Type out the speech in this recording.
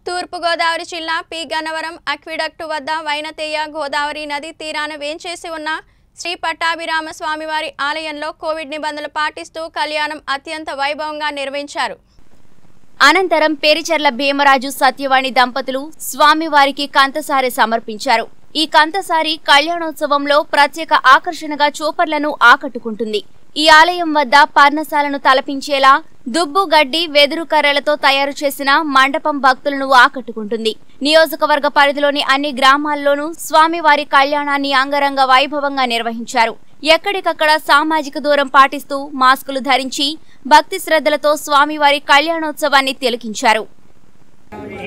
తూర్పుగోదావరి జిల్లా పి గన్నవరం అక్విడక్టు వద్ద వైనతేయ గోదావరి నది తీరాన వేంచేసి ఉన్న శ్రీ పట్టాభిరామ స్వామివారి ఆలయంలో కోవిడ్ నిబంధనలు పాటిస్తూ కళ్యాణం అత్యంత వైభవంగా నిర్వహించారు అనంతరం పేరిచర్ల భీమరాజు సత్యవాణి దంపతులు స్వామివారికి కంతసారి సమర్పించారు ఈ కంతసారి కళ్యాణోత్సవంలో ప్రత్యేక ఆకర్షణగా చూపర్లను ఆకట్టుకుంటుంది ఈ ఆలయం వద్ద పర్ణశాలను తలపించేలా దుబ్బు గడ్డి వెదురు కర్రలతో తయారు చేసిన మండపం భక్తులను ఆకట్టుకుంటుంది నియోజకవర్గ పరిధిలోని అన్ని గ్రామాల్లోనూ స్వామివారి కళ్యాణాన్ని అంగరంగ వైభవంగా నిర్వహించారు ఎక్కడికక్కడ సామాజిక దూరం పాటిస్తూ మాస్కులు ధరించి భక్తి శ్రద్ధలతో స్వామివారి కళ్యాణోత్సవాన్ని తిలకించారు